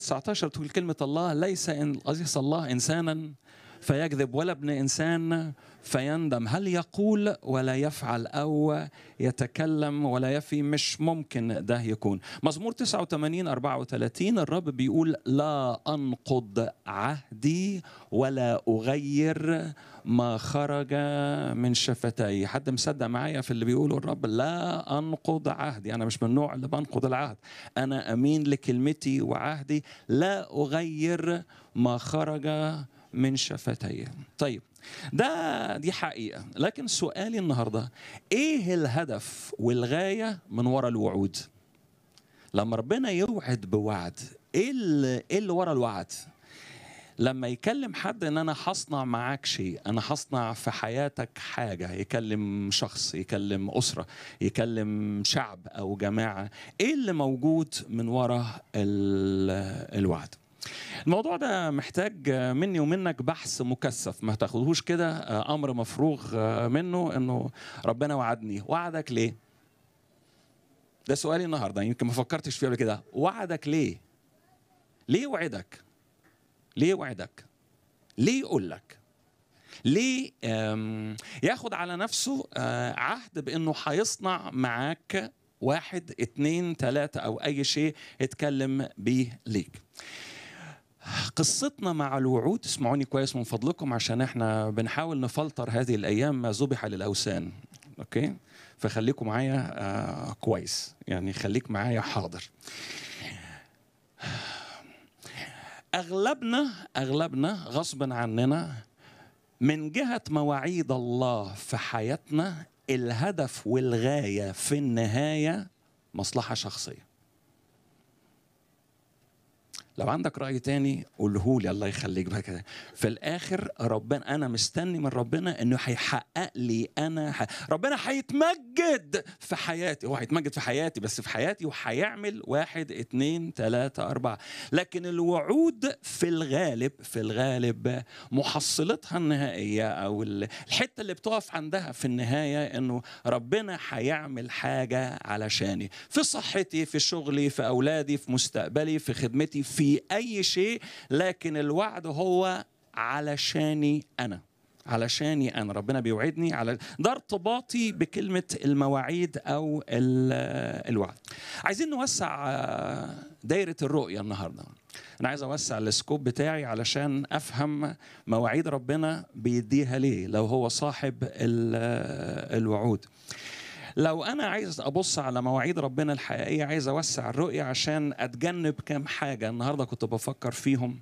19 تقول كلمة الله ليس إن ليس الله إنسانا فيكذب ولا ابن إنسان فيندم هل يقول ولا يفعل أو يتكلم ولا يفي مش ممكن ده يكون مزمور 89 34 الرب بيقول لا أنقض عهدي ولا أغير ما خرج من شفتي حد مصدق معايا في اللي بيقوله الرب لا أنقض عهدي أنا مش من النوع اللي بنقض العهد أنا أمين لكلمتي وعهدي لا أغير ما خرج من شفتي طيب ده دي حقيقة لكن سؤالي النهاردة إيه الهدف والغاية من وراء الوعود لما ربنا يوعد بوعد إيه اللي, إيه اللي ورا الوعد لما يكلم حد ان انا هصنع معاك شيء انا هصنع في حياتك حاجه يكلم شخص يكلم اسره يكلم شعب او جماعه ايه اللي موجود من وراء الوعد الموضوع ده محتاج مني ومنك بحث مكثف ما تاخدهوش كده امر مفروغ منه انه ربنا وعدني وعدك ليه ده سؤالي النهارده يمكن ما فكرتش فيه قبل كده وعدك ليه ليه وعدك ليه وعدك ليه يقول لك ليه ياخد على نفسه عهد بانه هيصنع معاك واحد اتنين تلاتة او اي شيء اتكلم بيه ليك قصتنا مع الوعود اسمعوني كويس من فضلكم عشان احنا بنحاول نفلتر هذه الايام ما ذبح للاوثان اوكي فخليكم معايا آه كويس يعني خليك معايا حاضر اغلبنا اغلبنا غصبا عننا من جهه مواعيد الله في حياتنا الهدف والغايه في النهايه مصلحه شخصيه لو عندك رأي تاني قوله لي الله يخليك بقى كده في الآخر ربنا أنا مستني من ربنا إنه هيحقق لي أنا ح... ربنا هيتمجد في حياتي هو هيتمجد في حياتي بس في حياتي وهيعمل واحد اتنين تلاتة أربعة لكن الوعود في الغالب في الغالب محصلتها النهائية أو الحتة اللي بتقف عندها في النهاية إنه ربنا هيعمل حاجة علشاني في صحتي في شغلي في أولادي في مستقبلي في خدمتي في في اي شيء لكن الوعد هو علشاني انا علشاني انا ربنا بيوعدني على ده ارتباطي بكلمه المواعيد او الوعد عايزين نوسع دايره الرؤيه النهارده انا عايز اوسع السكوب بتاعي علشان افهم مواعيد ربنا بيديها ليه لو هو صاحب الوعود لو انا عايز ابص على مواعيد ربنا الحقيقيه عايز اوسع الرؤيه عشان اتجنب كام حاجه النهارده كنت بفكر فيهم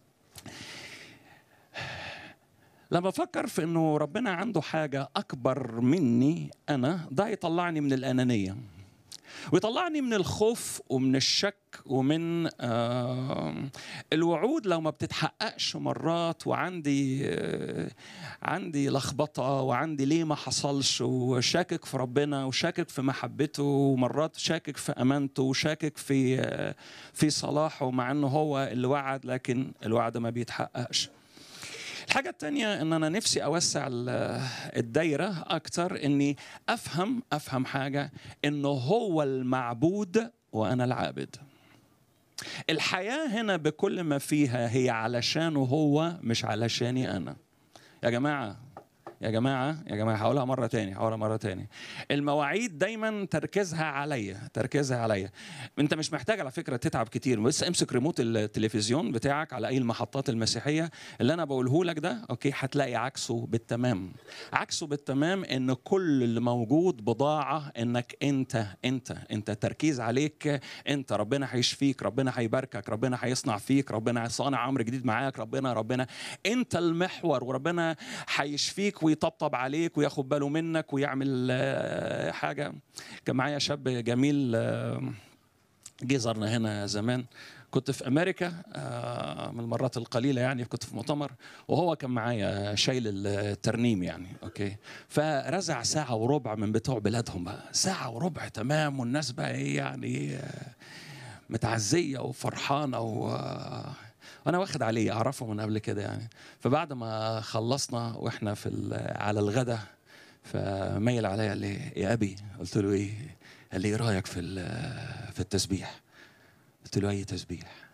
لما افكر في انه ربنا عنده حاجه اكبر مني انا ده يطلعني من الانانيه ويطلعني من الخوف ومن الشك ومن آه الوعود لو ما بتتحققش مرات وعندي آه عندي لخبطه وعندي ليه ما حصلش وشاكك في ربنا وشاكك في محبته ومرات شاكك في امانته وشاكك في آه في صلاحه مع انه هو اللي وعد لكن الوعد ما بيتحققش الحاجة التانية ان انا نفسي اوسع الدايرة اكتر اني افهم افهم حاجة انه هو المعبود وانا العابد الحياة هنا بكل ما فيها هي علشانه هو مش علشاني انا يا جماعة يا جماعة يا جماعة هقولها مرة تاني هقولها مرة تاني المواعيد دايما تركيزها عليا تركيزها عليا انت مش محتاج على فكرة تتعب كتير بس امسك ريموت التلفزيون بتاعك على اي المحطات المسيحية اللي انا بقوله لك ده اوكي هتلاقي عكسه بالتمام عكسه بالتمام ان كل اللي موجود بضاعة انك انت انت انت تركيز عليك انت ربنا هيشفيك ربنا هيباركك ربنا هيصنع فيك ربنا صانع امر جديد معاك ربنا ربنا انت المحور وربنا هيشفيك ويطبطب عليك وياخد باله منك ويعمل حاجه كان معايا شاب جميل جه زارنا هنا زمان كنت في امريكا من المرات القليله يعني كنت في مؤتمر وهو كان معايا شايل الترنيم يعني اوكي فرزع ساعه وربع من بتوع بلادهم بقى ساعه وربع تمام والناس بقى ايه يعني متعزيه وفرحانه و وانا واخد عليه اعرفه من قبل كده يعني فبعد ما خلصنا واحنا في على الغدا فميل عليا قال لي يا ابي قلت له ايه قال لي ايه رايك في في التسبيح قلت له اي تسبيح